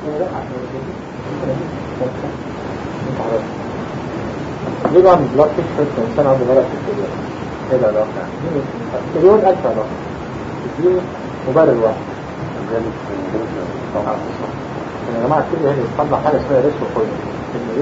ليه بقى من بلاد فيش الإنسان عنده مرض في الكلية؟ ايه العلاقة؟ مليون ألف علاقة دي مبرر واحد يا جماعة الكلية هي بتطلع حاجة اسمها ريتروفويد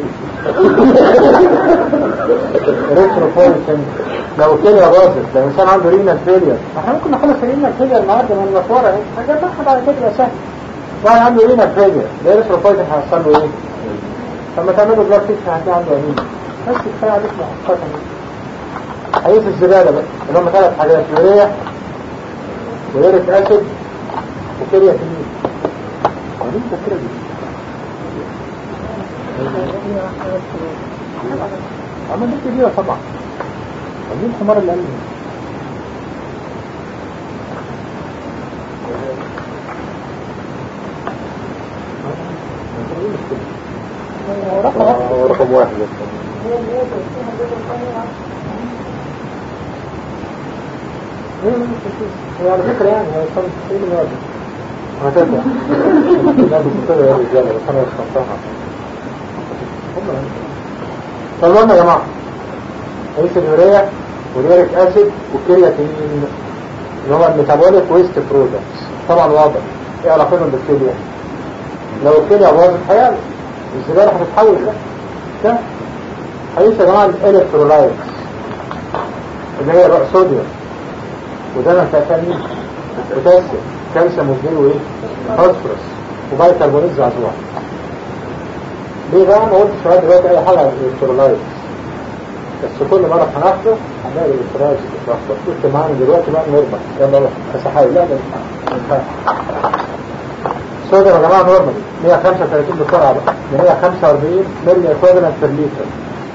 ريتروفويد لو كلية باظت لو الإنسان عنده رينال فيلير احنا ممكن نخلص رينال فيلير النهارده من المشوار اهي هنجمعها بعد كده يبقى سهل واحد عنده رينال فيلير ده ريتروفويد هيحصل له ايه؟ لما تعملوا بلاد فيش هتلاقي عنده انيميا بس كفاية عليك مؤقتا حديث الزبالة بقى اللي هم ثلاث حاجات يوريا ويوريك اسيد وكرياتينين ودي الفكرة دي عمل دي كبيرة طبعا ودي الحمار اللي قال لي رقم واحد هي على فكرة يعني هي صار ايه اللي واجب هتبدأ لا بتبتدى يا رجالة بس انا استمتعها طب يا جماعة رئيس اليوريا واليوريك اسيد والكرياتينين اللي هو الميتابوليك ويست برودكتس طبعا واضح ايه علاقتهم بالكلية لو الكلية باظت هيعمل الزبالة هتتحول ده ده حديث يا جماعة الالكترولايتس اللي هي بقى صوديوم وده ما تأتني بوتاسيوم كالسيوم وزيرو وايه فوسفورس وبايكربونات زعزوع ليه بقى ما قلتش لغايه دلوقتي اي حاجه عن الالكترولايتس بس كل مره هناخده هنلاقي الالكترولايتس بتتلخبط قلت معانا دلوقتي بقى نورمال يلا روح بس هحاول لا ده الصوديوم يا جماعه نورمال 135 بسرعه بقى 145 ملي اكوادرنت بير لتر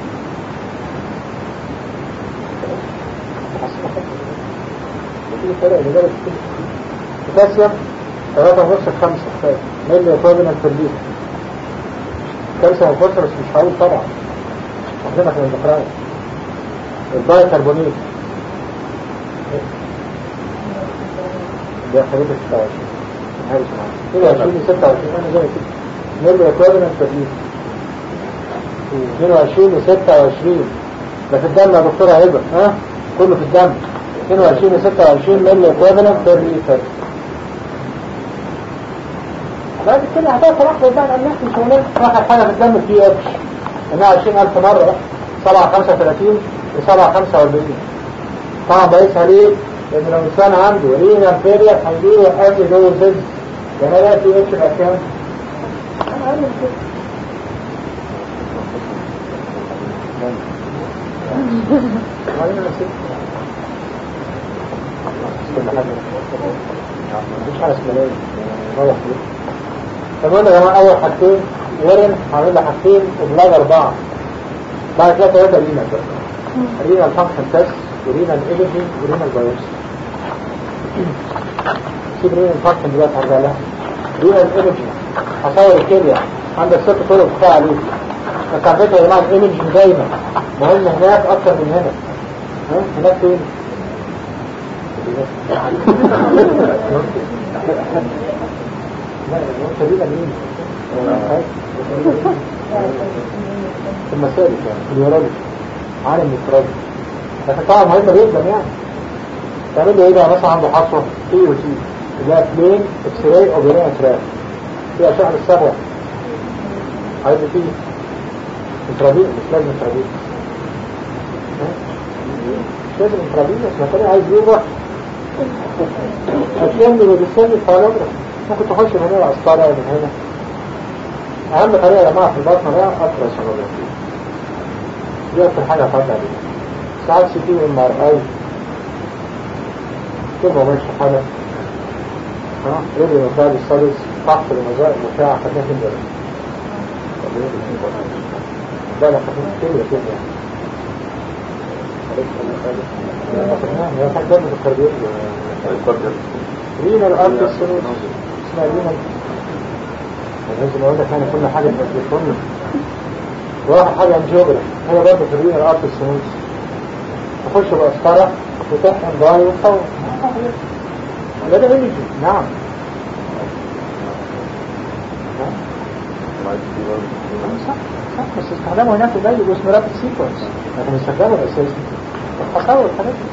بوتاسيوم 3 ونص 5 ملي اكوادرنت بير لتر كالسيوم وفوسفورس مش هقول طبعا عندنا في البقراء البايكربونات ده حضرتك 26 هذا سمعنا 22 26 انا زي كده ملي اكوادرنت بير لتر 22 و 26 ده في الدم يا دكتوره هبه ها كله في الدم 22 و 26 ملي اكوادرنت بير لتر بعد كده هتقف لحظة بقى الناس مش هناك واحد حاجة في الدم في اتش انها 20000 مرة 7 35 و 7 45 طبعا بقيسها ليه؟ لان لو الانسان عنده رينا فيريا هيجيله اكل جوه الزد يعني انا في اتش بقى كام؟ انا اقل من كده وبعدين انا سبت كل حاجة مفيش حاجة اسمها ايه؟ روح بيه فقلنا يا جماعة أول حاجتين ورم هعمل له حاجتين وبلاج أربعة بعد كده ثلاثة رينا بقى رينا الفانكشن تيست ورينا الايمجنج ورينا البيوبسي سيب رينا الفانكشن دلوقتي هرجع لها رينا الايمجنج هصور الكلية عندك ست طرق كفاية عليك بس على فكرة يا جماعة الايمجنج دايما مهم هناك أكتر من هنا ها؟ هناك فين؟ لا تقريبا مين في المسالك يعني في اليورولوجي عالم الفراجي لكن طبعا مهمة جدا يعني تعمل له ايه بقى مثلا عنده حصوة اي وتي اللي هي بلين اكس راي او بلين اتراك في اشعة السبع عايز فيه انترابين مش لازم انترابين مش لازم انترابين بس مثلا عايز يروح هتلاقي اللي بيستني الفالوجرام ممكن تخش من هنا الأسطارة من هنا أهم طريقة يا جماعة في البطن ده أطرس سونوجرافي دي أكتر حاجة هتعدي عليها ساعات سي تي وام ار اي كل ما ماشي حاجة ها ريدي مفاد السادس فحص المزائق المشاعة خليها تنزل ده لا خفيف كتير كده يعني هي حاجة من الكارديولوجي رينا الأرض السنوس اسمها رينا لازم اقول لك انا كل حاجة بتقول واحد حاجة عن جيوغرافي هي برضه في رينا الأرض السنوس تخش بأسطرة وتحقن ضاي وتصور ده ده ايمجي نعم صح صح بس استخدامه هناك قليل واسمه رابط سيكونس لكن استخدامه الاساسي الخسارة والحاجات دي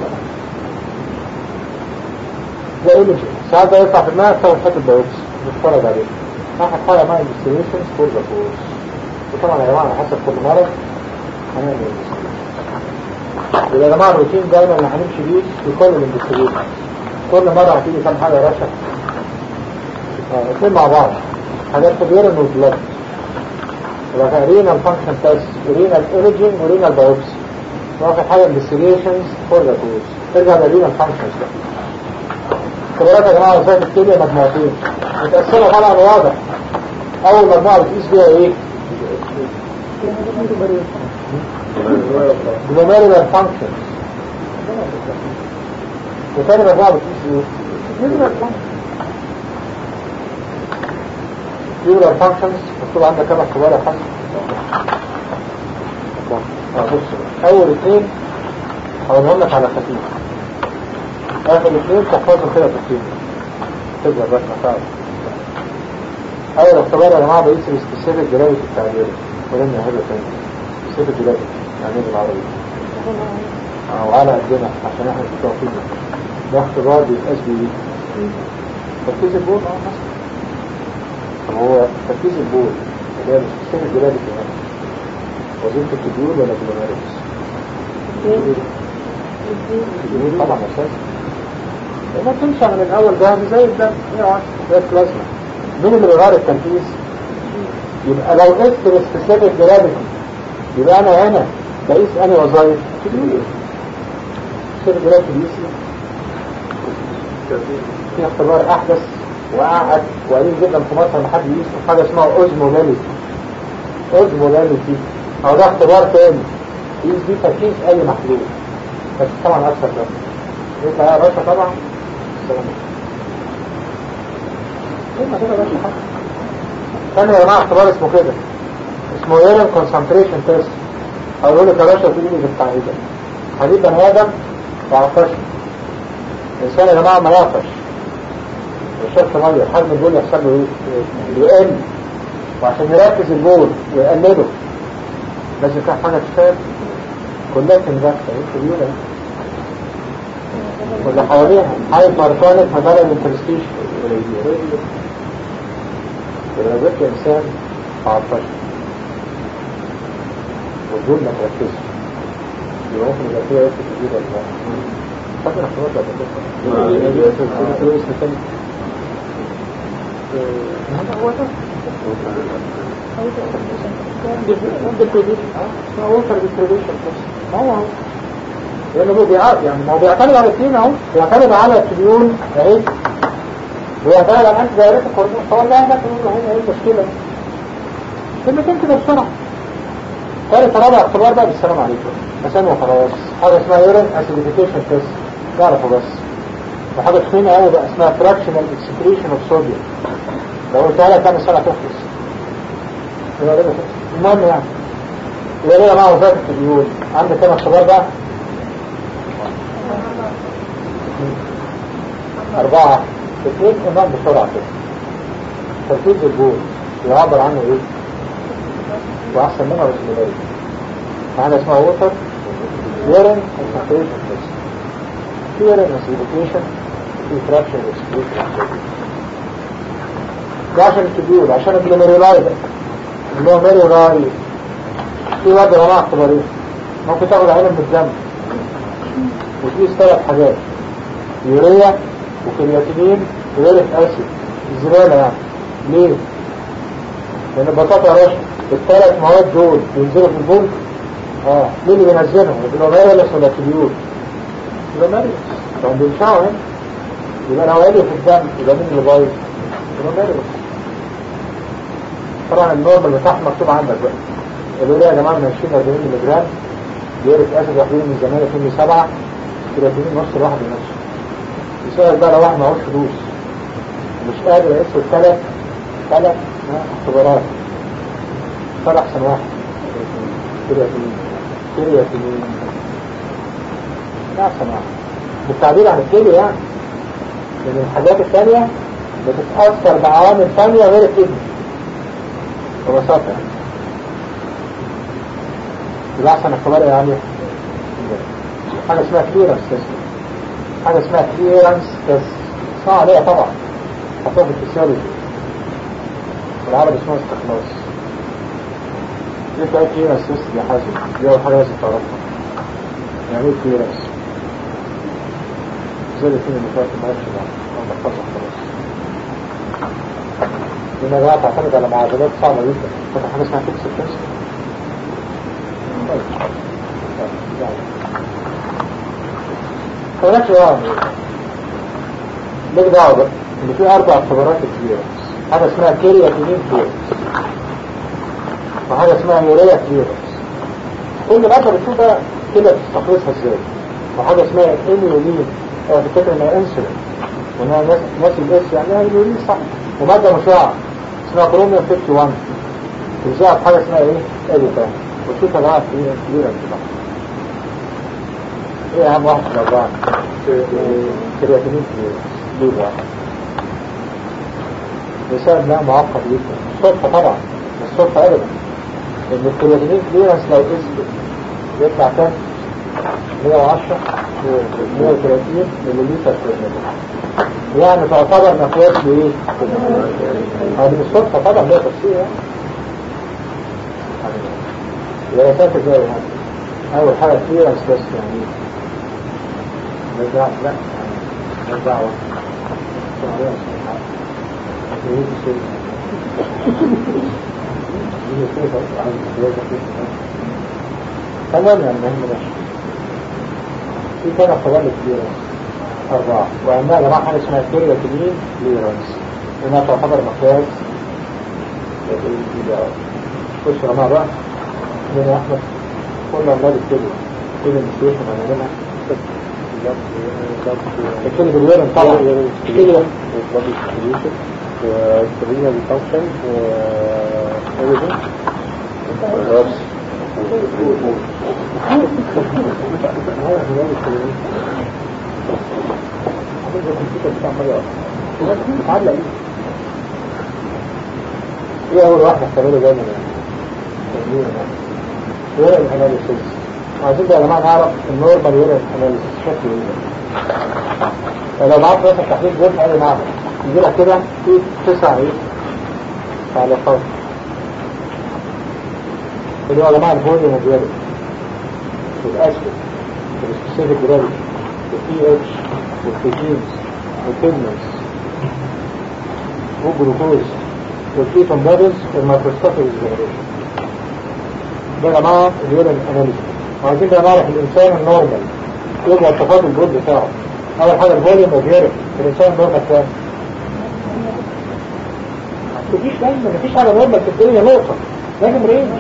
ده ايه اللي ساعات ده يطلع في دماغك تاخد حته بايوبس نتفرج عليه اخد حاجه مع انفستيجيشنز فور ذا كورس وطبعا يا جماعه على حسب كل مرض هنعمل يبقى يا جماعه الروتين دايما اللي هنمشي بيه في كل الانفستيجيشن كل مره هتيجي كام حاجه يا باشا اه اثنين مع بعض حاجات في اليورين والبلاد يبقى رينال فانكشن تيست ورينال ايمجنج ورينال بايوبسي واخد حاجه انفستيجيشنز فور ذا كورس ترجع للرينال فانكشنز بقى اختبارات يا جماعه وظائف الكليه مجموعتين متقسمه طبعا واضح اول مجموعه بتقيس بيها ايه؟ glomerular functions وثاني مجموعه بتقيس ايه؟ glomerular functions مكتوب عندك كام اختبار يا حسن؟ اه بص اول اثنين هقولهم لك على خفيف اخر اثنين تحفظهم كده تفصيل تقدر بس مساعد اول اختبار يا جماعه بقيس السبيسيفيك جرافيتي بتاع اليورين ولن هذا تاني سبيسيفيك جرافيتي يعني ايه بالعربي او على قدنا عشان احنا في التوفيق ده اختبار بيتقاس بيه تركيز البول اه مثلا طب هو تركيز البول اللي هي السبيسيفيك جرافيتي هنا وظيفه التديول ولا الجلوميرولس؟ التديول طبعا اساسي لما تمشي من الاول ده زي الدم زي البلازما مين اللي بيغير التركيز يبقى لو قست السبيسيفيك جرافيتي يبقى انا هنا بقيس انهي وظائف السبيسيفيك جرافيتي بيقيس في اختبار احدث وقعد وقليل جدا في مصر لحد يقيس حاجه اسمها اوزمولاليتي اوزمولاليتي او ده اختبار تاني يقيس بيه تركيز اي محلول بس طبعا اكثر ده يبقى يا باشا طبعا ثاني يا جماعة اختبار اسمه كده اسمه يورين كونسنتريشن تيست هقول لك يا باشا تقولي لي بالتعريضة حديد بني ادم وعطش الانسان يا جماعة ما يعطش وشرط مية حجم البول يحصل له ايه؟ يقل وعشان يركز البول ويقلله لازم كان حاجة تشتغل كلها تنبخ ايه كبيرة واللي حواليها حاجة ماركانة مدار الانترستيشن يبقى لو جبت انسان 19 والدول ما تركزش يبقى ممكن يبقى فيها يكتب كبيرة ولا لا فاكر اختبارات ولا كده؟ اسم تاني هذا هو ده ووتر ديستريبيوشن هو هو لانه هو بيعرف يعني ما هو بيعتمد على الاثنين اهو بيعتمد على التبيون اهي بيعتمد على انت دائرة الكورنيش هو لا لا تقول له هنا ايه المشكلة كلمتين كده بسرعة ثالث رابع اختبار بقى بالسلام عليكم عشان وخلاص حاجة اسمها يورين اسيديفيكيشن تيست تعرفوا بس وحاجة تخينة قوي بقى اسمها فراكشنال اكسكريشن اوف صوديوم لو قلتها لك كام سنة تخلص المهم يعني يبقى ليه معه وفاة التبيون عندك كام اختبار بقى أربعة اثنين إمام بسرعة كده تركيز البول يعبر عنه إيه؟ وأحسن منها بس ملايين معنا اسمها ووتر يورين concentration test في يورين acidification في fraction exclusion ده عشان التبيول عشان الجلوميرولاي ده الجلوميرولاي في وضع جماعة اختبارين ممكن تاخد عينة من الدم وتقيس ثلاث حاجات يوريا وكرياتينين ويوريك اسيد الزبالة يعني ليه؟ لان البطاطا يا باشا الثلاث مواد دول بينزلوا في البول اه مين اللي بينزلهم؟ الجلوميرولس ولا التبيول؟ الجلوميرولس طب بينشعوا هنا يبقى لو عالي في الدم يبقى مين اللي بايظ؟ الجلوميرولس طبعا النورمال بتاعهم مكتوب عندك بقى اليوريا يا جماعه من 20 ل 40 مللي جرام يوريك اسيد واحدين من زمان يكون سبعة كرياتينين نص الواحد ونص يسأل بقى لو واحد معهوش فلوس مش قادر يقصد ثلاث ثلاث اختبارات اختار احسن واحد كرياتينين كرياتينين ده احسن واحد بالتعبير عن الكلي يعني لان الحاجات الثانية بتتأثر بعوامل ثانية غير الكلي ببساطة يعني يبقى أحسن اختبار يعني حاجة اسمها كليرنس تيست حاجة اسمها كليرنس تيست اسمها عليها طبعا حطوها في الفسيولوجي بالعربي اسمها استخلاص ايه بقى كليرنس تيست يا حازم دي أول حاجة لازم تعرفها يعني ايه كليرنس زي الاثنين اللي فاتوا ما عرفش بقى أنا بحفظها خلاص لأن يا جماعة تعتمد على معادلات صعبة جدا فاكر حاجة اسمها فيكس تيست هناك يعني ليك دعوة بقى ان في اربع اختبارات كبيرة حاجة اسمها كيرياتينين كليرنس وحاجة اسمها يوريا كليرنس كل ما انت بتشوفها كده تستخلصها ازاي وحاجة اسمها انيولين اه تفتكر انها انسولين وانها ناس ناس الاس يعني انيولين صح ومادة مشعة اسمها كروميوم 51 ترجع في حاجة اسمها ايه؟ اديتا وتشوفها بقى في كليرنس بقى ايه اهم واحد في الاربعة كرياتينين ليه بقى لسبب لا معقد جدا الصدفة طبعا الصدفة ابدا ان الكرياتينين كليرنس لو اسم يطلع كام 110 130 مليلتر في المليون يعني تعتبر مقياس لايه؟ هذه الصدفة طبعا ليها تفسير يعني يا ساتر ازاي يعني اول حاجة كليرنس بس يعني نرجع لا نرجع تمام يعني مهم ماشي في كده خبر كبيرة أربعة وعندنا جماعة حاجة اسمها كرياتينين كليرنس هنا تعتبر مقياس خش رماء بقى هنا أحمد كل أولاد الكلية كل المسيوشن هنعملها الكلمة بالويرن طبعا كده body distribution وسرينا الفانكشن وإيريجن ايه اول واحدة احتماله دايما يعني ويرن اناليسيس عايزين بقى يا جماعة نعرف النورمال ويرن اناليسيس شكله ايه لو معاك مثلا تحليل جزء في اي معمل يجي لك كده في تسع ايه تعليقات اللي هو يا جماعه الفوليوم والجرافيتي والاسفل والسبيسيفيك جرافيتي والبي اتش والبروتينز والبيجمنتس والجلوكوز والكيتون بودز والميكروسكوبيك جنريشن ده يا جماعه اليورين اناليسيس وعايزين بقى نعرف الانسان النورمال ايه مواصفات الجلد بتاعه اول حاجه الفوليوم والجرافيتي الانسان نورمال كام مفيش دايما مفيش حاجة نورمال في الدنيا نقطة لازم رينج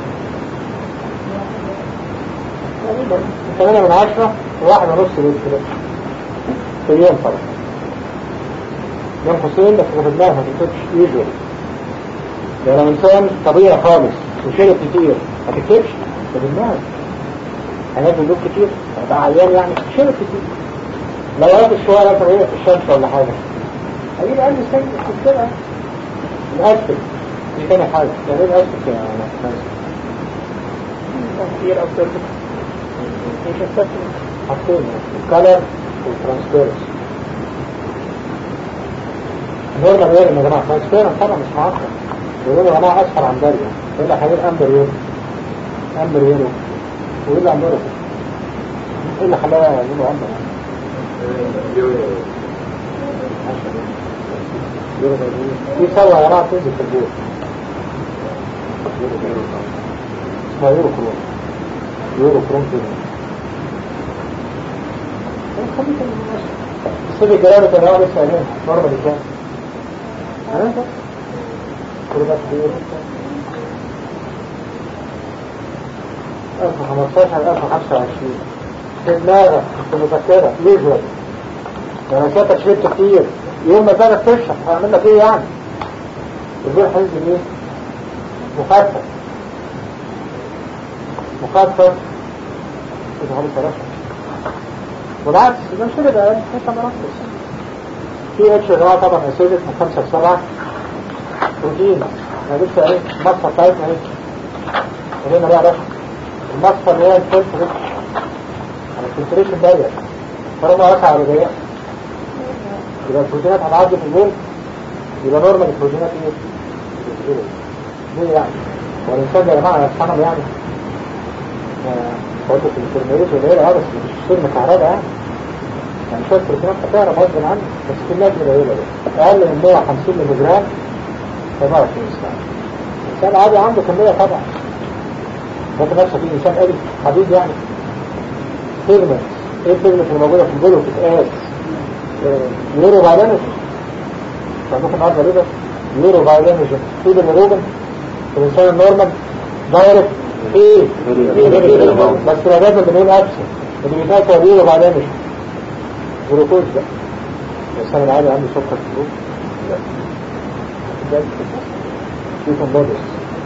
ثمانية من عشرة وواحد ونص لتر في اليوم طبعا يوم حسين بس في دماغك ما تكتبش يوجوال ده لو انسان طبيعي خالص وشرب كتير ما تكتبش في دماغك هناك دوب كتير هيبقى عيان يعني شرب كتير لو قعدت شوية مثلا هي في الشمس ولا حاجة هيجيب قلب سنة تكتبها الأسفل دي تاني حاجة يعني ايه الأسفل يا ناس كتير أو تربط مش السفل حاطين الكالر والترانسبيرنس نورمال غير يا جماعة ترانسبيرنس طبعا مش معقد يقولوا يا جماعة أصفر عن داريا يقول لك حبيب أمبر يورو أمبر يورو ويقول لي أمبر ايه اللي خلاه يقولوا أمبر دي سوا يا جماعة تنزل في البيت اسمها يورو كروم يورو كروم كده السيدي جرابة اللي هو لسه هنا مرة بكام عرفت كل ده كبير 1015 1025 في دماغك في مذكرة يوجوال انا شايفك شربت كتير يوم ما تقدر تشرب هعمل لك ايه يعني الجوع هينزل ايه مخفف مخفف كده هو ثلاثة والعكس ده مش كده انت مركز في اتش يا جماعه طبعا اسيدك من 5 ل 7 بروتين انا لسه ايه المصفى بتاعتنا ايه هنا بقى رقم المصفى اللي هي الفلتر يعني الفلتريشن ضيق طالما رفع على ضيق يبقى البروتينات هتعدي في الجول يبقى نورمال البروتينات ايه؟ ليه يعني؟ هو الانسان ده يا جماعه يتحمل يعني برضه في الفورميلات قليلة اه بس مش سن كهرباء يعني يعني شوية بروتينات خطيرة غصب عنه بس كميات قليلة بس أقل من 150 مللي جرام 24 ساعة الإنسان عادي عنده كمية طبعا ممكن نفسه في إنسان قلب حديد يعني بيجمنت إيه البيجمنت اللي موجودة في الجلو بتتقاس يورو بايلانوجين عندكم النهارده ليه بس يورو بايلانوجين في بالروبن في الإنسان النورمال دايركت ايه بس لو لازم بنقول ابسن اللي بيتاكل تغيير وبعدين مش جلوكوز بقى بس انا العادي عندي سكر في الجلوكوز لا في كومبودس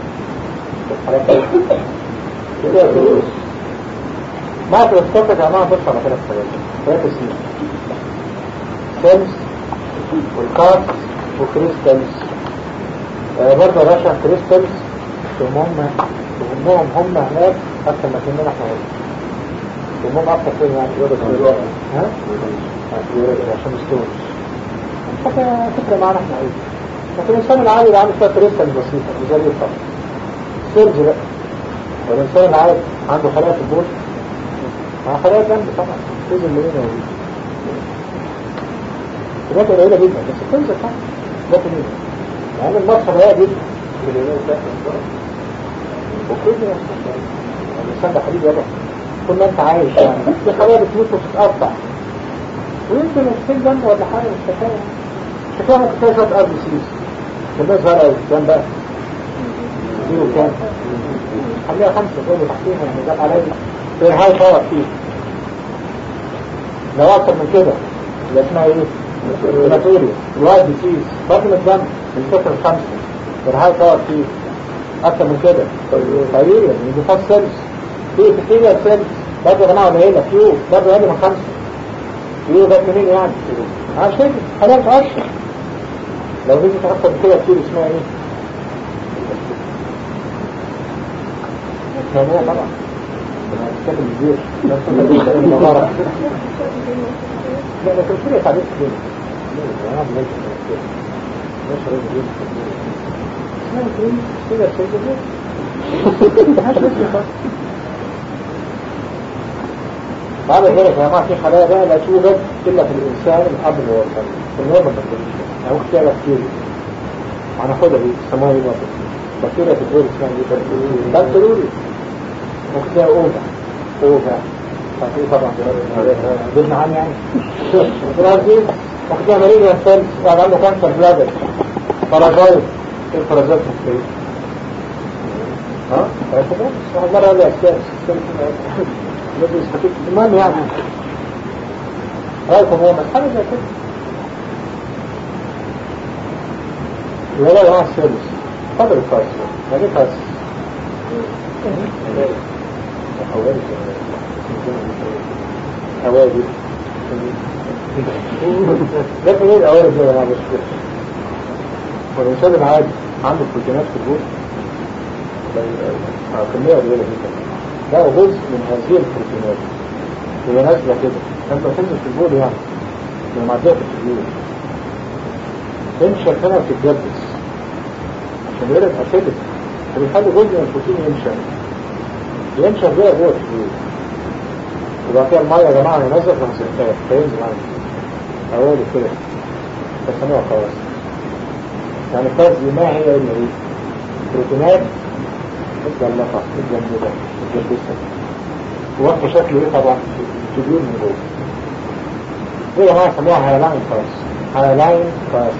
مايكروسكوب يا جماعه بص على ثلاث حاجات ثلاث سنين سيلز والكارت وكريستالز آه برضه يا باشا كريستالز هم وهم هم هناك اكثر ما كنا احنا هنا وهم اكثر فين يعني يورو ها يورو عشان ستونز حاجه فكره معانا احنا ايه لكن الانسان العادي اللي عنده شويه كريستال بسيطه مش زي الطبع سيرج بقى والانسان العادي عنده خلايا في البول مع خلايا جنب طبعا تنزل من هنا ودي كميات قليله جدا بس بتنزل طبعا ده كمية يعني المصر قليله جدا وكل الإنسان ده حبيب يابا كل ما انت عايش يعني في خلايا بتموت وتتقطع ويمكن السن جنب ولا حاجة مش حكاية مش حكاية ممكن تلاقي شوية ار بي سيز كمية صغيرة أوي كام بقى؟ زيرو كام؟ خليها خمسة فوق وتحتيها يعني جت عليا في هاي باور فيه لو أكتر من كده اللي اسمها ايه؟ هيماتوريا الوايت بي سيز برضه متجمع من صفر لخمسة في هاي باور فيه اكتر من كده طويل يعني دي سيلز في ابيثيليال سيلز برضه يا جماعه قليله فيو برضه اقل من خمسه فيو ده منين يعني عشان كده خلاص عشرة لو جيت اكتر من كده كتير اسمها ايه؟ الثانية طبعا بتتكلم كبير لا لكن كده تعريف كده انا عم بقول كده كده بعد ذلك يا جماعة في خلايا بقى لا توجد إلا في الإنسان الأب والأم في النوم البكتيريا أو اختيار بكتيريا هناخدها دي سموها ايه برضه بكتيريا في الدور اسمها ايه بكتيريا ممكن تلاقي أوفا أوفا فاكرين طبعا ضمن عام يعني الفراغ دي ممكن تلاقي مريض ينسل يعني عنده كانسر بلادر فرازايت ايه الفرازات مختلفة ها؟ واحد مرة قال لي أساس المهم يعني رأيكم هو حاجة زي كده ولا يا السادس قدر الفاس ما دي فاس حوادث لكن ايه الأوارد دي انا مش والإنسان العادي عنده بروتينات في الجول كمية قليلة جدا ده جزء من هذه البروتينات هي نازلة كده انت تنزل في الجول يعني لما معدية في الجول تنشف هنا وتتجبس عشان يرد أسيدك فبيخلي جزء من البروتين ينشف ينشف بقى جوه الجول وبعد كده المية يا جماعة ينزل في مسيحتات فينزل عنه أول كده بسموها خلاص يعني فرز ما هي إلا إيه بروتينات متجلفة متجمدة متجبسة ووقت شكله إيه طبعا تبيون من جوه دي يا جماعة سموها هالاين فاس هالاين فاس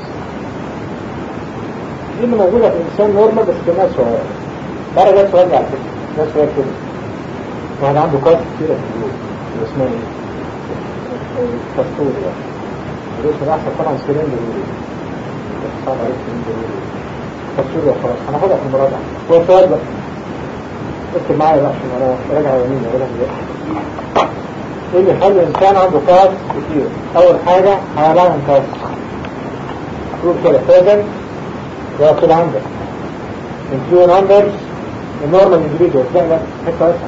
دي اللي موجودة في الإنسان نورمال بس كمية صغيرة مرة جت سؤال على فكرة ده سؤال كده واحد عنده كارت كتيرة في الجوه اللي اسمها إيه؟ فاستوريا الاسم الأحسن طبعا سكرين بالجوه صعب عليك سكرين بالجوه تفسير وخلاص هناخدها في المراجعة هو السؤال بقى اكتب معايا بقى عشان انا راجع يمين ولا ايه اللي يخلي الانسان عنده كاس كتير اول حاجة هيلاقي كاس تقول كده فازن يقول عندك من few numbers النورمال individuals لا لا حتة واسعة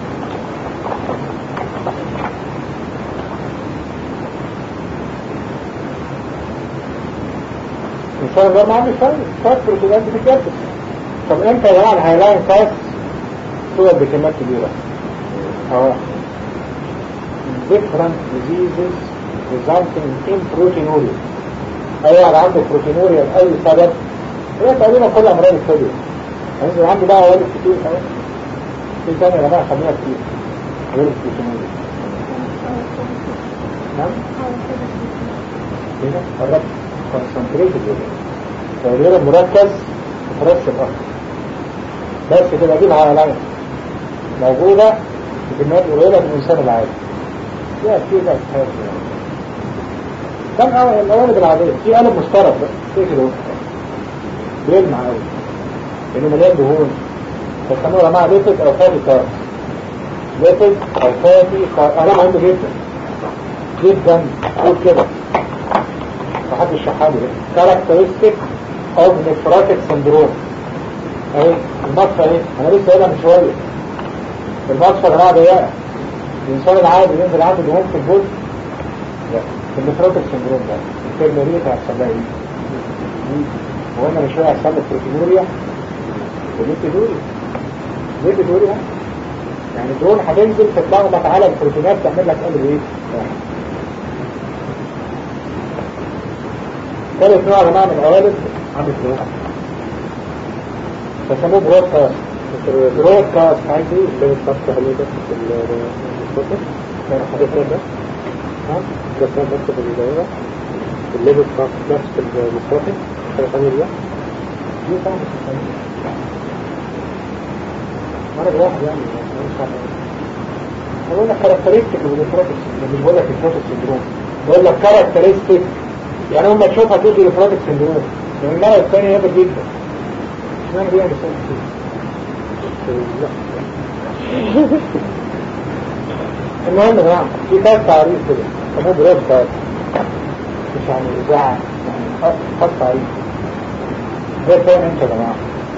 الإنسان ده ما عنده شيء فاس بروتينات بتتجدد طب امتى يا جماعة الهيلاين فاس صور بكميات كبيرة اه different diseases resulting in proteinuria اي واحد عنده proteinuria لأي سبب هي تقريبا كل امراض الكلى هنزل عندي بقى والد كتير خلاص في تاني يا جماعة خلينا كتير غير البروتينوريا نعم هنا قربت concentrated urine اليورين مركز فرش الأخر بس كده دي العالم موجودة في كميات قليلة من الإنسان العادي لا في بقى حاجة كم الأوانب العادية في قلب مشترك بقى في كده بيلمع قوي لأنه مليان دهون فسموه يا جماعة ليفت أو فاتي كارب ليفت أو فاتي كارب أنا مهم جدا جدا قول كده محدش شحاله كاركترستيك اوف نفراتيك سندروم اهي المصفى اهي انا لسه قايلها من شويه المصفى اللي بعد ضيقه الانسان العادي ينزل عنده دهون في البول لا في النفراتيك سندروم ده الفيرميريا هيحصل لها ايه؟ وقلنا من شويه هيحصل لك بروتينوريا وليبيدوريا ليبيدوريا يعني الدهون هتنزل تتلخبط على البروتينات تعمل لك قلب ايه؟ واحد ثالث نوع يا جماعه من القوالب عامل فلوس فسموه برودكاست برودكاست عايز ايه؟ اللي بتفتح عليه بس في المستوى يعني حضرتك ده ها؟ ده كان بس في الدائرة اللي بتفتح نفس في المستوى حاجة ثانية دي دي طبعا مرض واحد يعني مش عارف انا بقول لك كاركترستيك للبروتيك مش بقول لك البروتيك سندروم بقول لك كاركترستيك يعني هم تشوفها تقول لي البروتيك سندروم يعني المرض الثاني هيبقى جدا اشمعنى دي يعني المهم يا جماعه في كاس تعريف كده سموه برود كاس مش يعني اذاعه يعني خط تعريف ده فاهم انت يا جماعه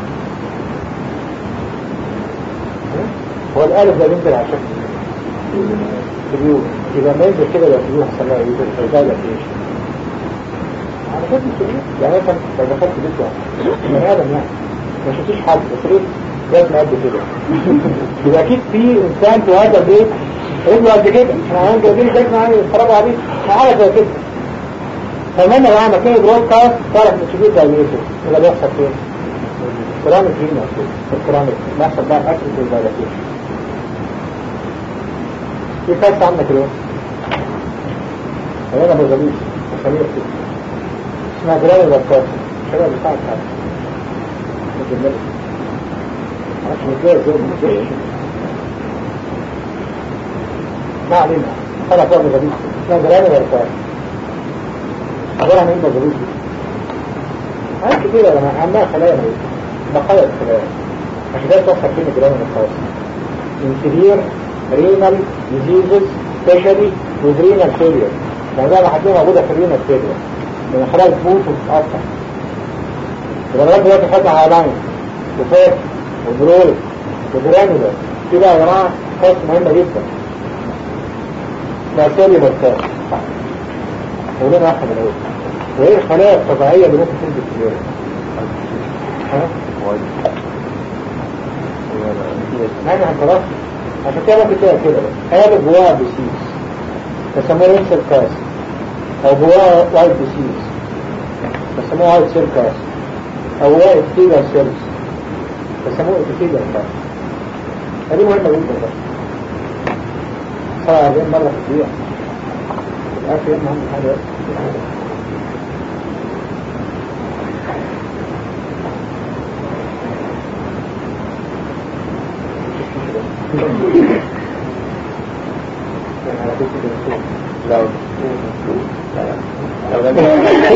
هو الالف ده بينزل على شكل فيديو يبقى ما ينزل كده يبقى فيديو حصل لها يوزر فيبقى لك ايش على شكل فيديو يعني مثلا لو دخلت بيت واحد بني ادم يعني ما شفتوش حد بس ايه لازم قد كده يبقى اكيد في انسان في هذا البيت رجله قد كده احنا عاملين جايبين البيت معايا يتفرجوا عليه حاجه زي كده فمن لو عمل كده برودكاست تعرف مش كبير زي ايه ولا بيحصل فين كرامة فين الكرامة بيحصل بقى اكل في البلدين في كاس عندك اليوم هنا بغليش خليه كده اسمها جرام البكاس شباب بتاعك حاجة مجملة عشان كده زي ما ما علينا خلاص بقى بغليش اسمها جرام البكاس عبارة عن ايه بغليش حاجات كتيرة لما عندها خلايا مريضة بقايا الخلايا عشان كده توصل فين جرام البكاس inferior renal diseases especially with renal failure يعني ده هتلاقيها موجودة في الرينال failure من خلال تموت وتتقطع يبقى لغاية دلوقتي خدنا هالاين وفات ودرول ودرانولا في بقى يا جماعة خاص مهمة جدا اسمها سيلي مركز ولنا واحد من الاول وايه الخلايا الطبيعية اللي ممكن تنزل في اليوم ها؟ يعني هنترص عشان كده ممكن تلاقي كده قالب جواها بسيس بيسموه رينسل كاس او جواها وايت بسيس بيسموه وايت سيل كاس او جواها ابتيليا سيلز بيسموه ابتيليا كاس هذه مهمة جدا بقى سبعة أربعين مرة في الدقيقة الأكل يوم أهم حاجة لو لو ده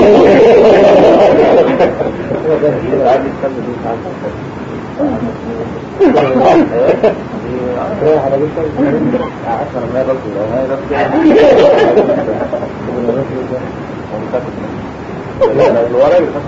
عادي تستنى دي رايح على جسد عشرة ما يغلط لو ما يغلط الورق اللي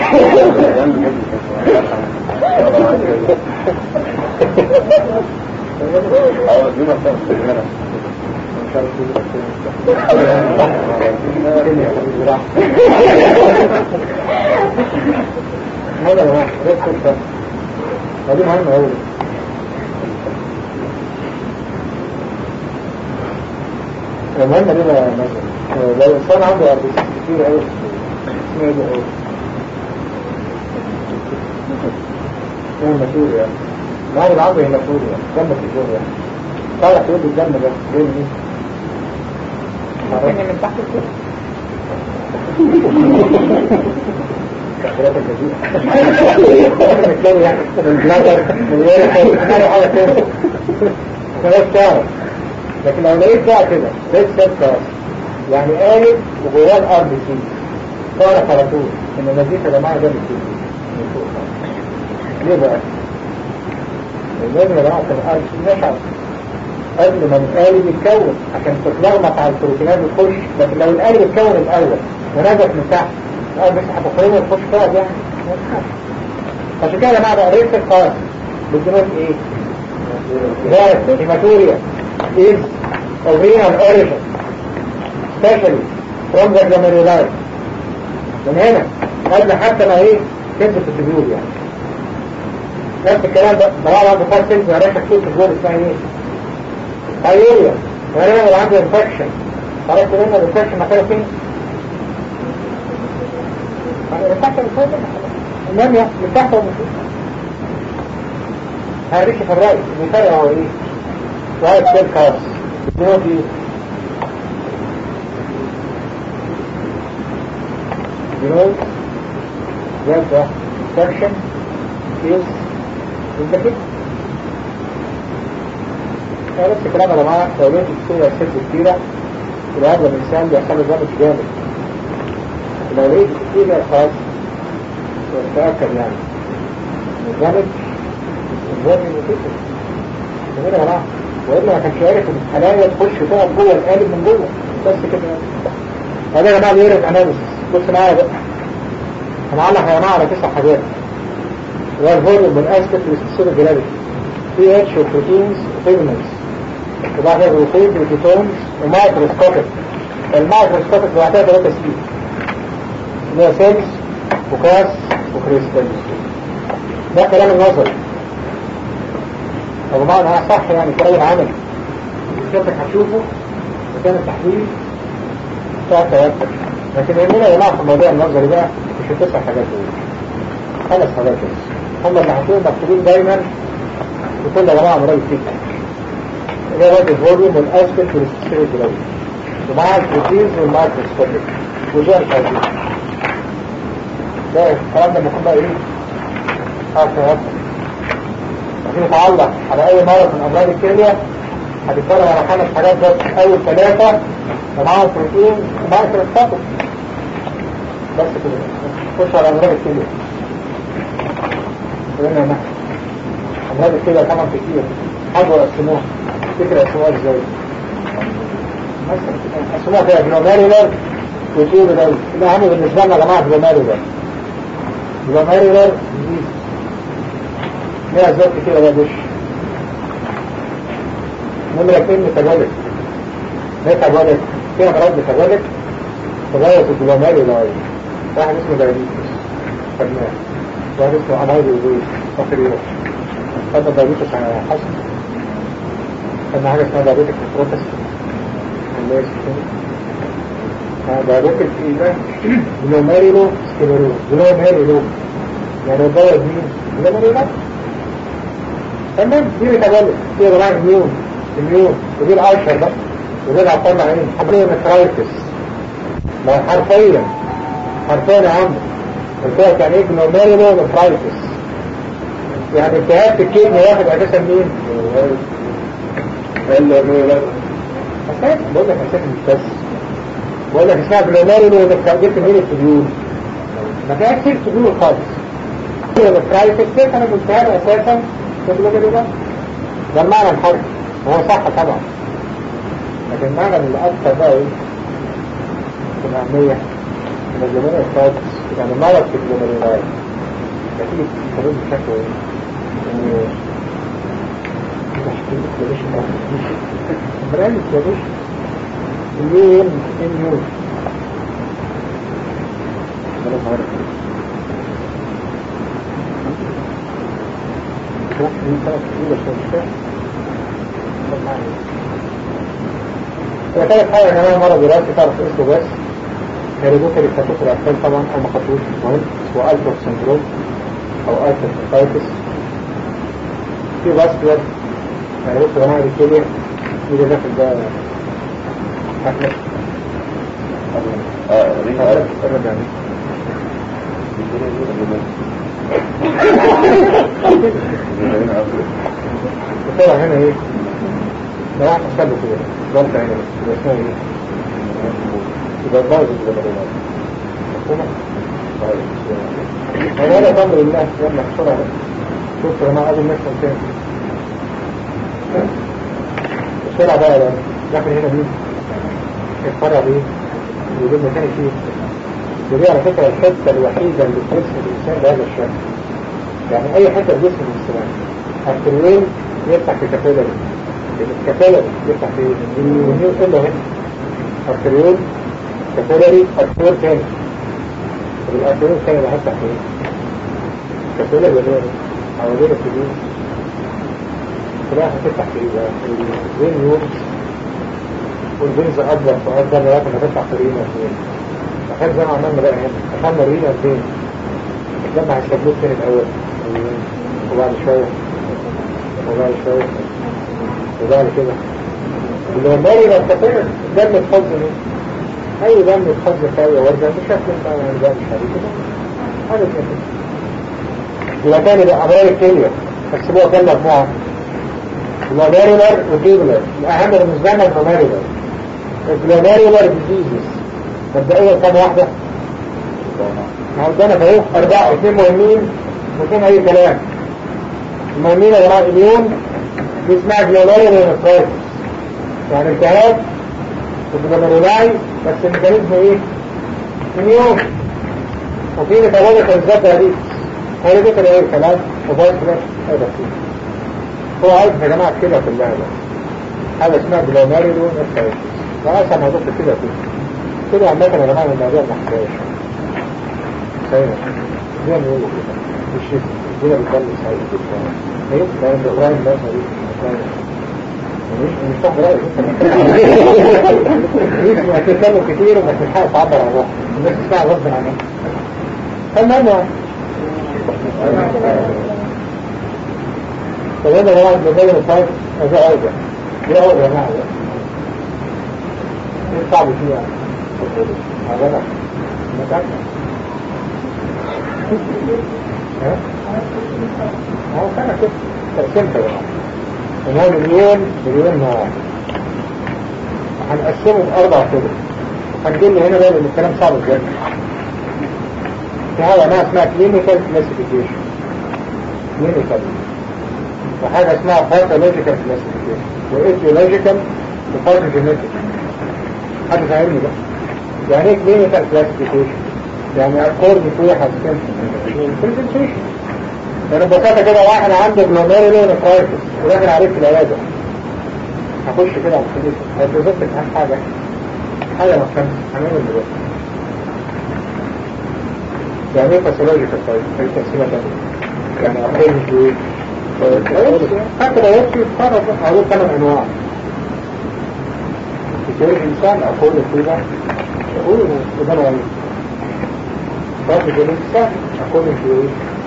هذا يا جماعة ده الفكرة ودي مهمة أوي المهم دي بقى مثلا لو الإنسان عنده أربيسات كتير أوي اسمه إيه ده أوي اسمه المسؤول يعني يعني العظم المسؤول يعني دم في الجو يعني تعرف تقول الدم ده جاي منين؟ ممكن من تحت كده كأخرات الجزيرة مثلاً يعني من بلاتر من يارك من حاجة تانية خلاص تعرف لكن لو لقيت بقى كده لقيت سيل كاس يعني قالب وجواه الار بي سي تعرف على طول ان النزيف يا جماعه ده بيصير من فوق ليه بقى؟ لان يا جماعه الار بي سي نشعر قبل ما القالب يتكون عشان تتلخبط على البروتينات وتخش لكن لو القالب اتكون الاول ونزل من تحت القلب يسحب بخارين وتخش فوق يعني ما ينفعش. عشان كده يا جماعه بقى ريت القلب بالجنود ايه؟ ذات هيماتوريا is of renal origin especially from the glomeruli من هنا قبل حتى ما ايه تنزل في السبيول يعني نفس الكلام ده طبعا عنده فار سيلز ما ريحة كتير في الجول اسمها ايه؟ هايوريا غالبا لو عنده انفكشن عرفت منه الانفكشن مكانه فين؟ الانفكشن فوق المهم يعني من تحت ومن فوق هنريش في الرأي المثال هو ايه؟ وايت سيل كارس دي denotes that the infection is in the kidney. نفس الكلام يا جماعة لو لقيت السيرة ست كتيرة يبقى هذا الإنسان بيحصل له دامج جامد لو لقيت السيرة خاص تأكد يعني الدامج الدامج مكتب جميل يا جماعة وإلا ما كانش عارف إن الخلايا تخش تقف جوه القالب من جوه بس كده هذا يا جماعة بيقرا أناليسيس بص معايا بقى هنعلق يا جماعة على تسع حاجات هو الفوليوم والاسبكت والسبيسيفيك جرافيتي بي اتش وبروتينز وفيجمنتس وبعد كده جلوكوز وكيتونز ومايكروسكوبيك المايكروسكوبيك لوحدها 3 سي اللي هي سيلز وكاس وكريستال ده كلام النظري طب بمعنى انا صح يعني في اي عمل شفتك هتشوفه مكان التحليل بتاع توتر لكن يهمنا يا جماعه في الموضوع النظري بقى مش التسع حاجات دول خمس حاجات بس هم اللي هتلاقيهم مكتوبين دايما في كل يا جماعه مرض فيك اللي هو الفوليوم والاسبكت والسبيسيفيك جرافيتي ومع البروتينز والمايكروسكوبيك وجاء الفايدين ده الكلام ده بيكون بقى ايه؟ اه توتر لكن يتعلق على اي مرض من امراض الكليه هتتكلم على خمس حاجات بس اول ثلاثه ومعاهم بروتين ومايكروسكوبيك بس كده خش على امراض الكليه قلنا نحن امراض الكليه طبعا كتير حاجه قسموها فكره قسموها ازاي قسموها كده جلوميرولار وتيولولار الاهم بالنسبه لنا يا جماعه جلوميرولار جلوميرولار ديزيز ليها اسباب كتيره بقى دش نمرة اتنين ميتابوليك ميتابوليك فيها مرض ميتابوليك تغير في الجلوميري لاي واحد اسمه دايبيتس خدناه واحد اسمه امايد وزيز فاكر يوم خدنا دايبيتس على حسن خدنا حاجة اسمها دايبيتك بروتس اللي هي دايبيتك ايه ده؟ جلوميريلو سكليروز جلوميريلو يعني الدواء مين؟ جلوميريلو تمام دي ميتابوليك دي يا جماعة الميون الميون ودي الاشهر بقى ودي العطار عين حملية مترايتس ما حرفيا حرفيا يا عم قلت لك يعني ايه جلوميرولو مترايتس يعني التهاب في الكدني ياخد اساسا مين؟ اساسا بقول لك اساسا مش بس بقول لك اسمها جلوميرولو انك جبت مين السبيول ما فيهاش كتير سبيول خالص المترايتس كيف انا قلتها له اساسا ده المعنى الحرف هو صح طبعا لكن المعنى اللي أكثر بقى ايه في الأهمية من الجمهورية السادس يعني مرض في الجمهورية نتيجة الحلول بشكل ايه؟ انه تحكيم كلاش براني كلاش اليوم اليوم بلا صغيرة شوف دي سنة كبيرة شوية مش فاهم هي ثالث حاجة ان انا مرة دلوقتي تعرف اسمه بس هيريدوتري خطوط الأطفال طبعا أو ما خطوش مهم اسمه ألتوف سندروم أو ألتوف سيتايتس في باسكولار يعني بص يا جماعة دي كده دي داخل ده أحمد اه رينا قرب قرب يعني بصراحة هنا ايه لو واحد حسب له كده ضغط هنا بس يبقى اسمها ايه يبقى بايظ الجبلات مفهومة؟ طيب هذا الأمر لله يلا بسرعة شوف يا جماعة قبل نفسهم تاني بسرعة بقى يا داخل هنا مين؟ الفرع دي يقول مكان فيه ودي على فكرة الحتة الوحيدة اللي في جسم الإنسان بهذا الشكل يعني أي حتة في جسم الإنسان التنوين يفتح في كفالة الكفالة يفتح في اليمين كله هنا التنوين كفالري أكتور تاني طب الأكتور الثاني اللي هفتح في ايه؟ كفالة ولا حوالين السجين كلها هتفتح في ايه بقى؟ الفين يوم والفينز أكبر فأكبر لغاية ما تفتح في رينا اثنين تخيل زي ما عملنا بقى هنا دخلنا رينا اثنين لما هيستبدلوا تاني الأول وبعد شوية وبعد شوية وبعد كده اللي مالي لو تفكر دم الحظ ايه اي دم الحظ فاية وارجع بشكل بقى يعني ده مش عارف كده هذا كده يبقى تاني بقى امراض الكلية اكسبوها كام مجموعة جلوميرولار وتيبولار الاهم بالنسبة لنا الجلوميرولار الجلوميرولار ديزيزز مبدئيا كام واحدة؟ ما قدامك اهو اربعة اثنين مهمين واثنين اي كلام المهمين يا جماعة اليوم دي اسمها جلوميرولار نفرايتس يعني التهاب الجلوميرولاي بس الميكانيزم ايه؟ اليوم وفي ميتابوليك الزبدة دي هو دي كده ايه كلام وفايت كده هذا فيه هو عايز يا جماعة كده في اللعبة حاجة اسمها جلوميرولار نفرايتس وعايز موضوع كده فيه كده عامة يا جماعة الموضوع ما حكاش سيئة زي ما يقولوا كده مش الدنيا بتبلش سعيد جدا ايه؟ لان ابراهيم ده مريض مش مش صح رأيك انت مش هتتكلم كتير وما تلحقش تعبر عن روحك الناس تسمع غصب عنك المهم يعني طب انا يا جماعه الموبايل الفايت ده اوجع دي اوجع يا جماعه ايه صعب فيه يعني عجبك مكان ها؟ هو كان كده تقسيمته بقى ان هو مليون مليون نوع هنقسمه بأربع طرق هنجيب هنا بقى لأن الكلام صعب جدا في حاجة ما اسمها كلينيكال كلاسيفيكيشن كلينيكال وحاجة اسمها باثولوجيكال كلاسيفيكيشن وايتيولوجيكال وباثوجينيتيك حاجة فاهمني بقى يعني ايه كلينيكال كلاسيفيكيشن يعني اكورد تو برزنتيشن يعني ببساطة كده واحد عنده جلوميرولو نفرايتس وداخل عليك في العيادة هخش كده على الخليفة هيتوزط لك أهم حاجة حاجة مختلفة هنعمل دلوقتي يعني ايه باثولوجيكال طيب؟ في تقسيمة تانية يعني أقول مش ايه؟ حتى لو يكفي يتفرج أقول ثمان أنواع في الإنسان أقول كده أقول وده نوعين فرق الإنسان أقول في ايه؟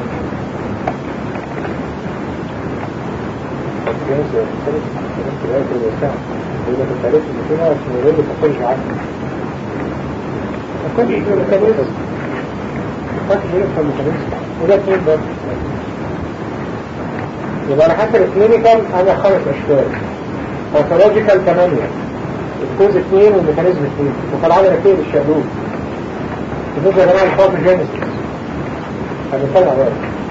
الجنس يختلف عن في الآية الإنسان وإذا كنت عرفت إن في ناس من غير تقولش عنه ما كنتش في الميكانيزم ما كنتش في الميكانيزم وده اثنين بس يبقى أنا حتى الكلينيكال أنا خمس أشكال باثولوجيكال ثمانية الكوز اثنين والميكانيزم اثنين وطلع لنا كده الشهدود بالنسبة يا جماعة الباثوجينيسيس هنطلع بقى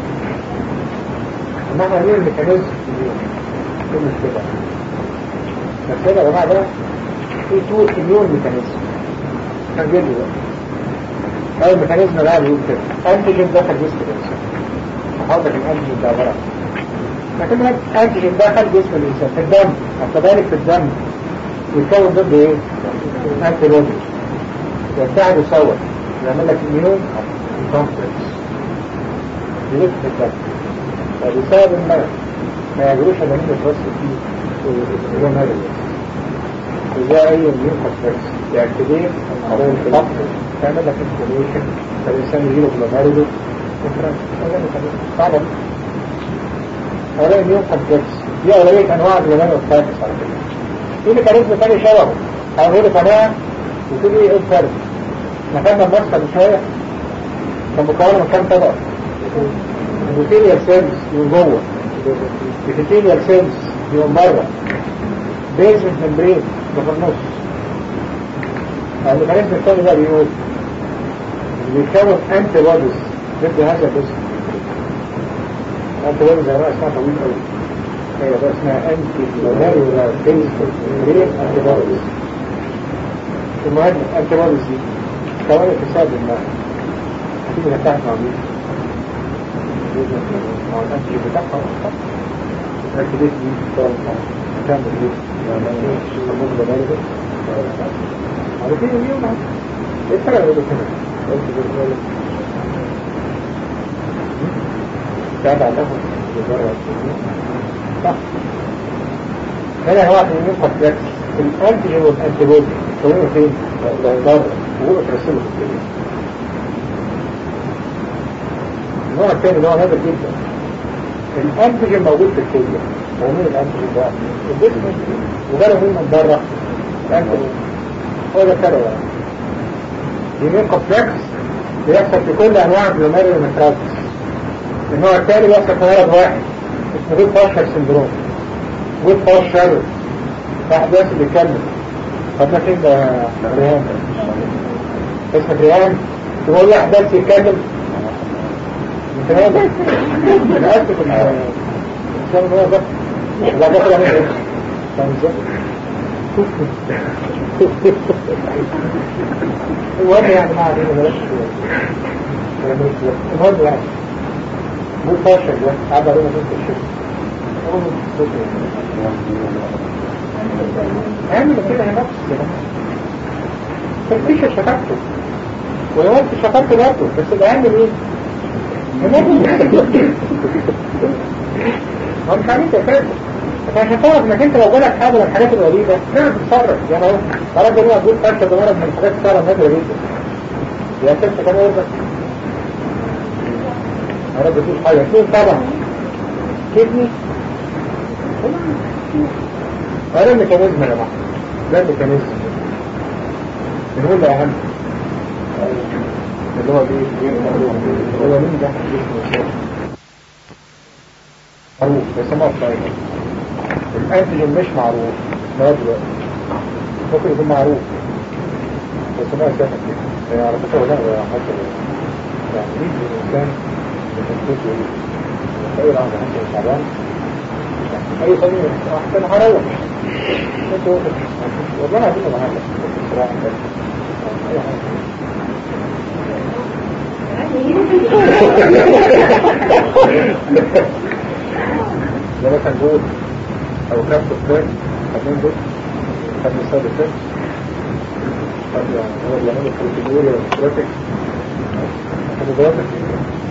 اما احنا هنعمل الميكانيزم ايه المشكلة بس كده يا جماعة بقى في تو اميون ميكانيزم هنجيب بقى هاي الميكانيزم اللي بيقول كده انتيجين دخل جسم الانسان حضرتك الانتيجين ده عباره عن لكن انتيجين دخل جسم الانسان في الدم كذلك في الدم يتكون ضد ايه؟ انتي بودي يتحد يصور يعمل لك اميون كومبلكس يلف في الدم فبسبب المرض ما يجروش الا من يتوسط فيه هو مرض وده اي اميون كومبلكس يأكتبين على الفقر تعمل لك انفليشن فالإنسان يجيله بلوماريدو صعبة أولا ميون كومبلكس دي أولوية أنواع البلوماريدو الفاكس على فكرة في ميكانيزم تاني شبهه أو غير قناة وتقول إيه الفرق مكاننا المصفى بشوية كان مكون من كام طبقة البوتيريال سيلز من جوه البوتيريال سيلز من بره بيزمنت ممبرين ده في النص الميكانيزم الثاني ده بيقول بيكون انتي بوديز ضد هذا الجسم انتي بوديز هي اسمها طويل قوي هي بقى اسمها انتي مالاريولا بيز ليه انتي بوديز المهم انتي بوديز دي كونت بسبب الماء هتيجي نفتح مع مين؟ مع الانتي بتاعها اكتبت دي كامل دي يسموه بالبلد على كده اليوم ايه الفرق بين كده بعد عنهم صح هنا هو عشان كومبلكس الانتيجين والانتيبودي كلهم فين؟ بره وهو ترسمه في الكليه النوع الثاني اللي هو نادر جدا الانتيجين موجود في الكليه هو مين الانتيجين ده؟ الجسم وجاله مين من بره؟ الانتيجين هو ده كده يعني يمين كومبلكس بيحصل في كل انواع الجلوميري والمتراكس النوع الثاني بيحصل في مرض واحد اسمه ويب باشر سندروم ويب باشر واحد بس بيتكلم طب ما فين ده ريان اسمك ريان تقول واحد بس يتكلم انت هذا انا اسف الانسان هو ده لا ده كده ايه فاهم ازاي؟ المهم يعني ما علينا بلاش المهم يعني مو فاشل ده عبر علينا بنت الشيء اعمل كده هناك كده تفتيش شكرته ويوم شكرت برضه بس الاهم ايه؟ هو مش عليك يا فاتح عشان تعرف انك انت لو جالك حاجه من الحاجات الغريبه تعرف تتصرف يعني اهو مرض جميع جود فانت ده مرض من الحاجات الصعبه النادره جدا يا ست كام يرضى مرض مفيش حاجه اثنين طبعا كدني هذا الميكانيزم يا جماعه ده الميكانيزم اللي هو الاهم اللي هو ايه هو مين ده معروف بيسموها الطائره الانتيجين مش معروف ما دلوقتي ممكن يكون معروف بس ما سهل كده على فكره لا حتى يعني مين الانسان بتنفسه ايه اي لحظه انت تعبان اي صديق احسن هروح انت والله انا هديك معاك بصراحه اي حاجه ده مثلا جول او كابت الثاني خدين دول خدين الصاد الثاني طب يعني هو بيعملوا الكالكولوريا والستراتيك خدوا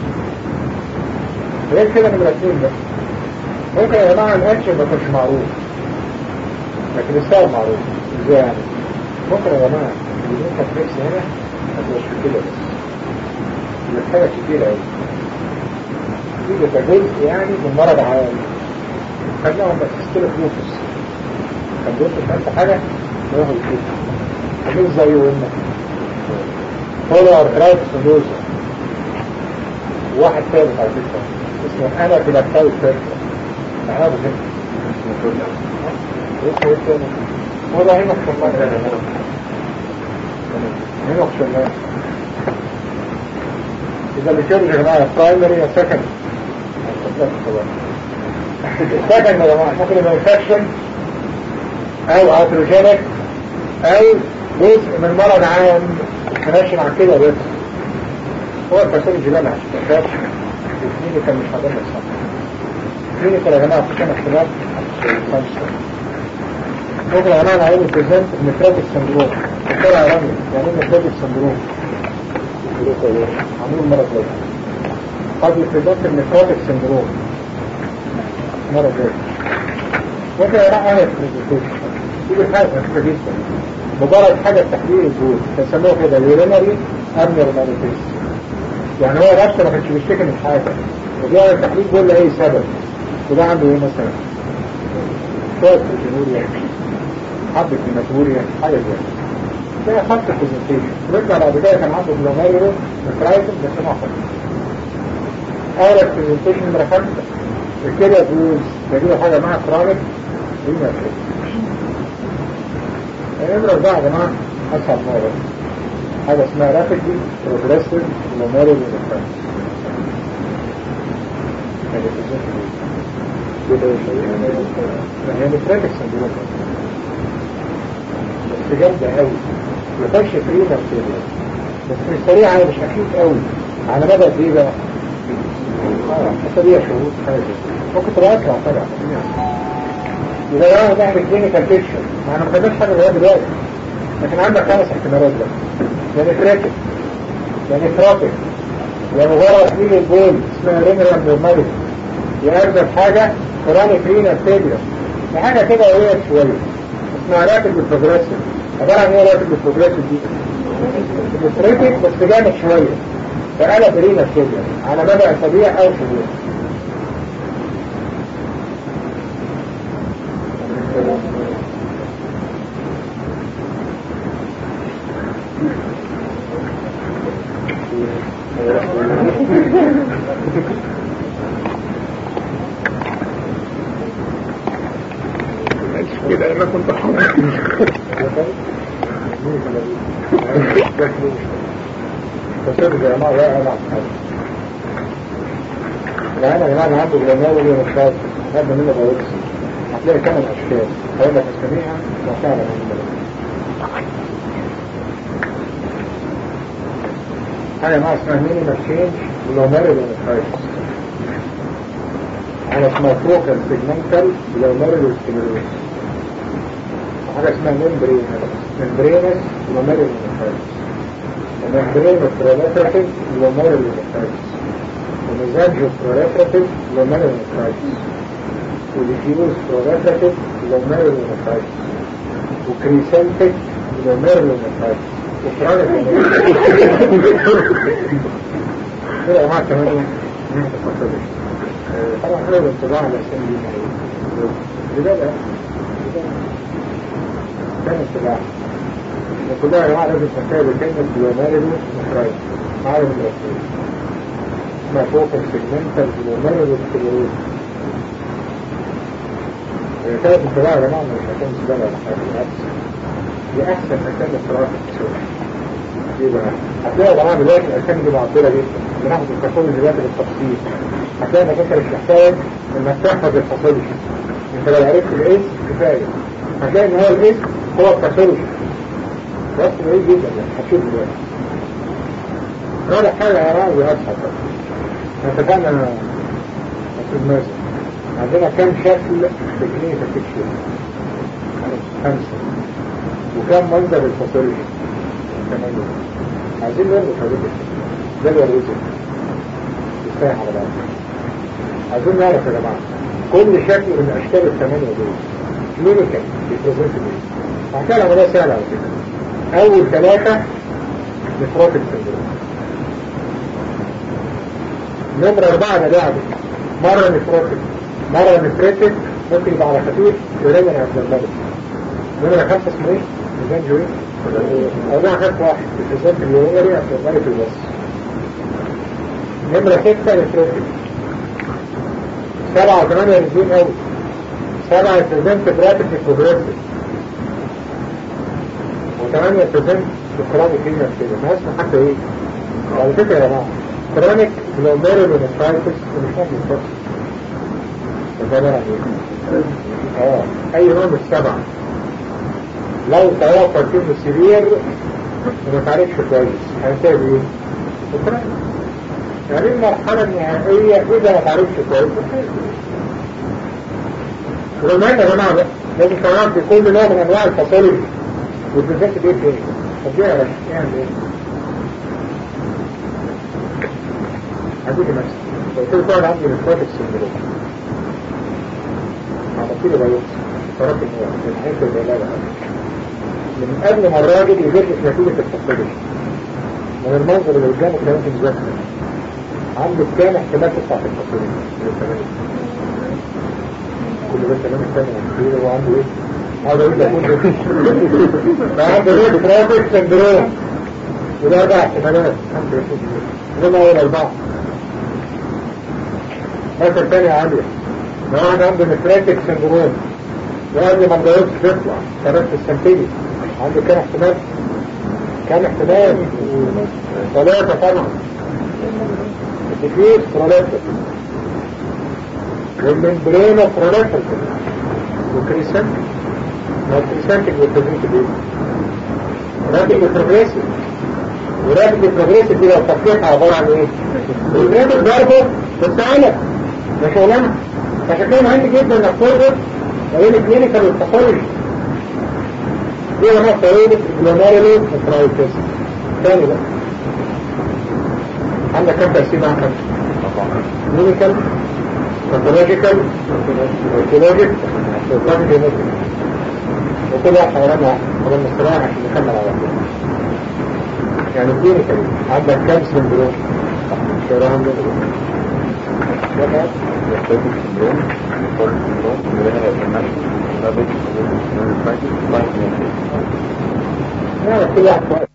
غير كده من الاثنين ده ممكن يا جماعة الاكشن ما يكونش معروف لكن السبب معروف ازاي يعني ممكن يا جماعة بدون تفريكس هنا ما تبقاش في كده بس يبقى حاجة كتيرة قوي دي ده جزء يعني من مرض عام خدناهم بس ستيل فلوس كان دوت خدت حاجة نروح الفلوس خليه زي وإنك فولو ارترايتس ندوزة واحد ثالث على فكرة اسمه انا بلاكتاوي فيرسا تعالوا هنا اسمه ايه تاني هو ده هنا شمال هنا شمال إذا بيشيروا يا جماعة برايمري يا سكند السكند يا جماعة ممكن يبقى انفكشن أو أوتروجينيك أو جزء من مرض عام ماشي مع كده بس هو الباثولوجي لا مع اشتغال والكلينيكال مش هضمنا الصح الكلينيكال يا جماعة في كام اختلاف خمسة ممكن يا جماعة نعيد البريزنت نفراتيك سندروم دكتور يا رامي يعني ايه نفراتيك سندروم عملوا المرة الجاية قد يبريزنت النفراتيك سندروم المرة الجاية ممكن يا جماعة ايه بريزنتيشن دي حاجة مشهورة جدا مجرد حاجة تحليل الجهود بيسموها كده يورينري ابنورماليتيز يعني هو نفسه ما كانش بيشتكي من حاجة وبيعمل تحليل بيقول له ايه سبب وده عنده ايه مثلا شوية بروتينوريا حبة هيماتوريا حاجة زي كده ده خط برزنتيشن رجع بعد كده كان عنده جلوميرو نفرايتس بس ما خط اول برزنتيشن نمرة خمسة الكلى بيقول بيجيله حاجة مع كرونيك دي ما النمرة أربعة يا جماعة أصعب مرة حاجة اسمها رابيدلي بروجريسيف جلوميرو نفرايتس هي نفراتك سندروم بس جامدة قوي يخش فرينا كده بس مش سريعة مش خفيف قوي على مدى قد ايه بقى؟ اه اسابيع شهور حاجة ممكن تبقى اسرع طبعا يبقى انا بعمل كلينيكال بيكشر ما انا ما خدناش حاجة لغاية دلوقتي لكن عندك خمس احتمالات بقى يا نفراتك يا نفراتك يا مجرد تحليل البول اسمها رينرال نورماليتي يا أجمل حاجة كرونيك رينا فيلير دي حاجة كده وهي شوية اسمها راتب بالبروجريسيف عبارة عن ايه راتب بالبروجريسيف دي؟ بتريتك بس جامد شوية فقلب رينا فيلير على مدى أسابيع أو شهور كده انا كنت حاضر فسر يا جماعة لا أنا لا أنا يا جماعة عنده جلماوي ولا مشاهد هذا منه بوكسي هتلاقي كام الأشكال هقول لك أسميها وفعلا من حاجة ما اسمها ميني ماشين جلوميري لونفايتس حاجة اسمها فوكال سيجمنتال جلوميري لونفايتس حاجة اسمها ممبرين ممبرينس جلوميري لونفايتس وممبرينس بروليفراتيف جلوميري لونفايتس وميزانجو بروليفراتيف جلوميري لونفايتس وديفيوز بروليفراتيف جلوميري لونفايتس وكريسنتك جلوميري لونفايتس وكرونيك كده يا جماعة كمان ايه؟ طبعا حلو الانطباع على السن دي لماذا؟ كان السلاح وكلها يا جماعة لازم تنتهي بكلمة جلوميرلو مخرج معايا من الرسول اسمها فوق السيجمنتال جلوميرلو سكليروز كانت انطباع يا جماعة مش هكون سبالة ولا حاجة بالعكس دي أحسن مكان للصراحة في السوق ايه بقى؟ هتلاقي يا جماعة دلوقتي الأركان دي معطلة جدا بناخد التصوير دلوقتي بالتفصيل هتلاقي انك انت مش محتاج انك تحفظ التصوير انت لو عرفت الاسم كفاية هتلاقي ان هو الاسم هو التصوير بس بعيد جدا هتشوف دلوقتي رابع حاجة يا راعي وأسهل احنا اتفقنا أستاذ مازن عندنا كام شكل في الكلينيكال بيكشر خمسة وكم منظر الفاصولوجي ثمانية عايزين نربط حضرتك ده الوظيفة يستاهل على بعض عايزين نعرف يا جماعة كل شكل من أشكال الثمانية دول كلينيكال بيبريزنت بيه هحكي العملية سهلة على كده أول ثلاثة نفروتك سندروم نمرة أربعة نلاعب مرة نفروتك مرة نفرتك ممكن يبقى على خفيف يرينا عبد الملك نمرة خمسة اسمه ايه؟ ميزان جوي أربعة خمسة واحد الحساب اليورينري عبد الملك البص نمرة ستة نفرتك سبعة وثمانية نزول أوي سبعة بريزنت براتك بروجريسيف وثمانية بريزنت بكرونيك كلمة كده ما اسمه حتى ايه؟ على فكرة يا جماعة كرونيك جلوميرول ونفرايتس ومش ممكن يفرق ده عن ايه؟ اه اي نوع من السبعة لو توفر فيه سرير وما تعرفش كويس هينتهي بايه؟ هذه المرحلة النهائية إذا ما تعرفش كويس والمهم يا جماعة بقى لازم كمان في كل نوع من أنواع الفاصوليا والبالذات دي ايه؟ طب دي يا باشا يعني ايه؟ هديك مثلا لو قلت له عندي نفرات السندروم عملت لي بايوبسي فرات النوع من حيث العلاج من قبل ما الراجل يجرس نتيجة الفاصوليا من المنظر اللي قدامك ده ممكن يزكى عنده كام احتمال تطلع في الفاصوليا من الثمانية كل ده كلام الثاني كبير هو عنده ايه؟ هذا يقول لك ده عنده ايه بترافيك سندروم وده اربع احتمالات انما هو الاربعه مثل تاني عالية لو واحد عنده نفراتيك سندروم وقبل ما الجواز تطلع ثلاث السنتيجي عنده كام احتمال؟ كام احتمال؟ ثلاثة طبعا الديفيوز ثلاثة والممبرينا ثلاثة والكريسنت ما الكريسنتك والتزيك دي رابط بروجريسيف ورابط بروجريسيف دي لو تفكيرها عبارة عن ايه؟ الرابط برضه بس علم ده شغلانه عشان كده مهم جدا انك تربط ما بين الكلينيكال والباثولوجي دي انا طويلة جلوميرولو وفرايتس تاني بقى عندك كم تقسيم عندك كلينيكال باثولوجيكال ايتولوجيك وباثولوجيك وكل واحد حوالين واحد طبعا نستراحة عشان نكمل على بعض يعني كلينيكال عندك كم سندروم شراهم يحتاج السندروم يحتاج السندروم وهنا يتمنى ثابت السندروم لا كل واحد